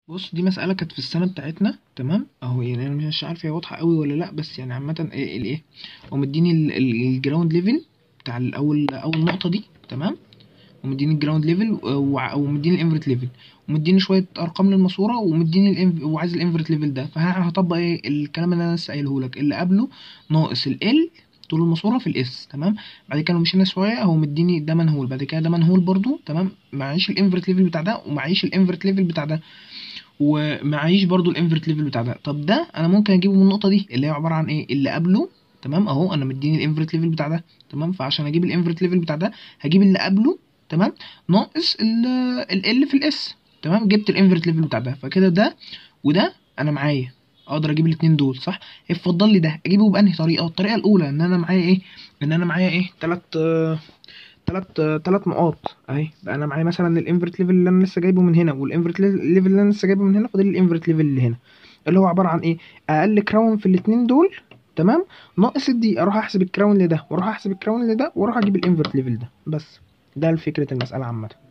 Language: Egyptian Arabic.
بص دي مسألة كانت في السنة بتاعتنا تمام اهو يعني انا مش عارف هي واضحة قوي ولا لا بس يعني عامة ايه الايه هو مديني الجراوند ليفل بتاع الاول اول نقطة دي تمام ومديني الجراوند ليفل ومديني الانفرت ليفل ومديني شوية ارقام للماسورة ومديني الانف... وعايز الانفرت ليفل ده فهطبق ايه الكلام اللي انا لسه قايله لك اللي قبله ناقص ال طول الماسورة في الاس تمام بعد كده لو مشينا شوية هو مديني ده منهول بعد كده ده منهول برضو تمام معيش الانفرت ليفل بتاع ده ومعيش الانفرت ليفل بتاع ده ومعيش برضو الانفرت ليفل بتاع ده طب ده انا ممكن اجيبه من النقطه دي اللي هي عباره عن ايه اللي قبله تمام اهو انا مديني الانفرت ليفل بتاع ده تمام فعشان اجيب الانفرت ليفل بتاع ده هجيب اللي قبله تمام ناقص ال ال في الاس تمام جبت الانفرت ليفل بتاع ده فكده ده وده انا معايا اقدر اجيب الاثنين دول صح اتفضل لي ده اجيبه بانهي طريقه الطريقه الاولى ان انا معايا ايه ان انا معايا ايه ثلاث ثلاث ثلاث نقاط اهي بقى انا معايا مثلا الانفرت ليفل اللي انا لسه جايبه من هنا والانفرت ليفل اللي انا لسه جايبه من هنا فاضل الانفرت ليفل اللي هنا اللي هو عباره عن ايه اقل كراون في الاثنين دول تمام ناقص دي اروح احسب الكراون لده واروح احسب الكراون لده واروح اجيب الانفرت ليفل ده بس ده فكره المساله عامه